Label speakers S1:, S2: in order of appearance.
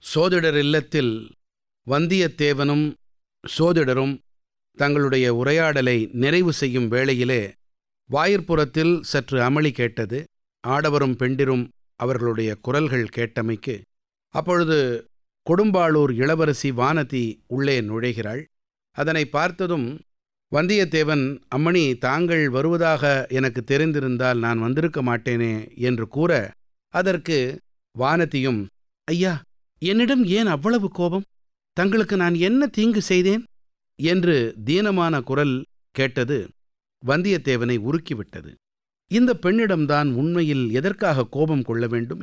S1: சோதிடர் இல்லத்தில் வந்தியத்தேவனும் சோதிடரும் தங்களுடைய உரையாடலை நிறைவு செய்யும் வேளையிலே வாயிற்புறத்தில் சற்று அமளி கேட்டது ஆடவரும் பெண்டிரும் அவர்களுடைய குரல்கள் கேட்டமைக்கு அப்பொழுது கொடும்பாளூர் இளவரசி வானதி உள்ளே நுழைகிறாள் அதனை பார்த்ததும் வந்தியத்தேவன் அம்மணி தாங்கள் வருவதாக எனக்கு தெரிந்திருந்தால் நான் வந்திருக்க மாட்டேனே என்று கூற அதற்கு வானதியும் ஐயா என்னிடம் ஏன் அவ்வளவு கோபம் தங்களுக்கு நான் என்ன தீங்கு செய்தேன் என்று தீனமான குரல் கேட்டது வந்தியத்தேவனை உருக்கிவிட்டது இந்த பெண்ணிடம்தான் உண்மையில் எதற்காக கோபம் கொள்ள வேண்டும்